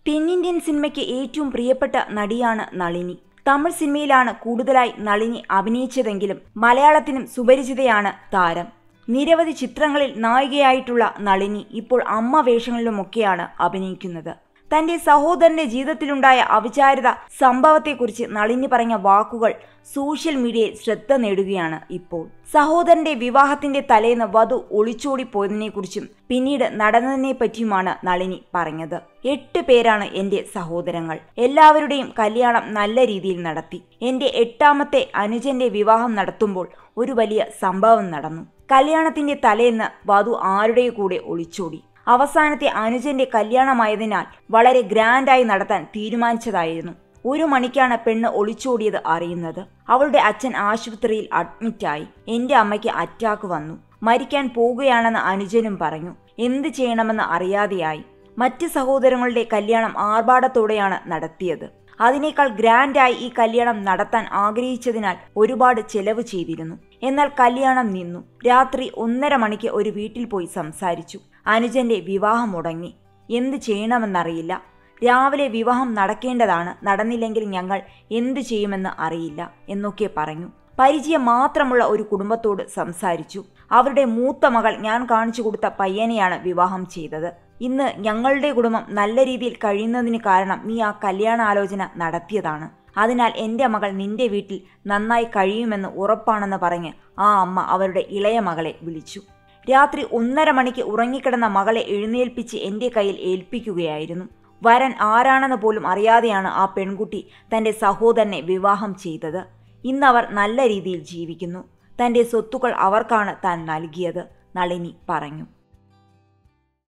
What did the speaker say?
തെന്നിന്ത്യൻ സിനിമയ്ക്ക് ഏറ്റവും പ്രിയപ്പെട്ട നടിയാണ് നളിനി തമിഴ് സിനിമയിലാണ് കൂടുതലായി നളിനി അഭിനയിച്ചതെങ്കിലും മലയാളത്തിനും സുപരിചിതയാണ് താരം നിരവധി ചിത്രങ്ങളിൽ നായികയായിട്ടുള്ള നളിനി ഇപ്പോൾ അമ്മ വേഷങ്ങളിലുമൊക്കെയാണ് അഭിനയിക്കുന്നത് തന്റെ സഹോദരന്റെ ജീവിതത്തിലുണ്ടായ അവിചാരിത സംഭവത്തെക്കുറിച്ച് നളിനി പറഞ്ഞ വാക്കുകൾ സോഷ്യൽ മീഡിയയിൽ ശ്രദ്ധ നേടുകയാണ് ഇപ്പോൾ സഹോദരന്റെ വിവാഹത്തിന്റെ തലേന്ന് വധു ഒളിച്ചോടിപ്പോയതിനെക്കുറിച്ചും പിന്നീട് നടന്നതിനെ പറ്റിയുമാണ് നളിനി പറഞ്ഞത് എട്ട് പേരാണ് എന്റെ സഹോദരങ്ങൾ എല്ലാവരുടെയും കല്യാണം നല്ല രീതിയിൽ നടത്തി എന്റെ എട്ടാമത്തെ അനുജന്റെ വിവാഹം നടത്തുമ്പോൾ ഒരു വലിയ സംഭവം നടന്നു കല്യാണത്തിന്റെ തലേന്ന് വധു ആരുടെ കൂടെ ഒളിച്ചോടി അവസാനത്തെ അനുജന്റെ കല്യാണമായതിനാൽ വളരെ ഗ്രാൻഡായി നടത്താൻ തീരുമാനിച്ചതായിരുന്നു ഒരു മണിക്കാണ് പെണ്ണ് ഒളിച്ചോടിയത് അറിയുന്നത് അവളുടെ അച്ഛൻ ആശുപത്രിയിൽ അഡ്മിറ്റായി എന്റെ അമ്മയ്ക്ക് അറ്റാക്ക് വന്നു മരിക്കാൻ പോകുകയാണെന്ന് അനുജനും പറഞ്ഞു എന്ത് ചെയ്യണമെന്ന് അറിയാതെയായി മറ്റ് സഹോദരങ്ങളുടെ കല്യാണം ആർഭാടത്തോടെയാണ് നടത്തിയത് അതിനേക്കാൾ ഗ്രാൻഡായി ഈ കല്യാണം നടത്താൻ ആഗ്രഹിച്ചതിനാൽ ഒരുപാട് ചെലവ് ചെയ്തിരുന്നു എന്നാൽ കല്യാണം നിന്നു രാത്രി ഒന്നര മണിക്ക് ഒരു വീട്ടിൽ പോയി സംസാരിച്ചു അനുജന്റെ വിവാഹം മുടങ്ങി എന്ത് ചെയ്യണമെന്നറിയില്ല രാവിലെ വിവാഹം നടക്കേണ്ടതാണ് നടന്നില്ലെങ്കിൽ ഞങ്ങൾ എന്തു ചെയ്യുമെന്ന് അറിയില്ല എന്നൊക്കെ പറഞ്ഞു പരിചയം മാത്രമുള്ള ഒരു കുടുംബത്തോട് സംസാരിച്ചു അവരുടെ മൂത്ത മകൾ ഞാൻ കാണിച്ചു കൊടുത്ത പയ്യനെയാണ് വിവാഹം ചെയ്തത് ഇന്ന് ഞങ്ങളുടെ കുടുംബം നല്ല രീതിയിൽ കഴിയുന്നതിന് കാരണം നീ ആ കല്യാണാലോചന നടത്തിയതാണ് അതിനാൽ എൻ്റെ മകൾ നിന്റെ വീട്ടിൽ നന്നായി കഴിയുമെന്ന് ഉറപ്പാണെന്ന് പറഞ്ഞ് ആ അമ്മ അവരുടെ ഇളയ മകളെ വിളിച്ചു രാത്രി ഒന്നര മണിക്ക് ഉറങ്ങിക്കിടന്ന മകളെ എഴുന്നേൽപ്പിച്ച് എൻ്റെ കയ്യിൽ ഏൽപ്പിക്കുകയായിരുന്നു വരൻ ആരാണെന്ന് പോലും അറിയാതെയാണ് ആ പെൺകുട്ടി തൻ്റെ സഹോദരനെ വിവാഹം ചെയ്തത് ഇന്നവർ നല്ല രീതിയിൽ ജീവിക്കുന്നു തൻ്റെ സ്വത്തുക്കൾ അവർക്കാണ് താൻ നൽകിയത് നളിനി പറഞ്ഞു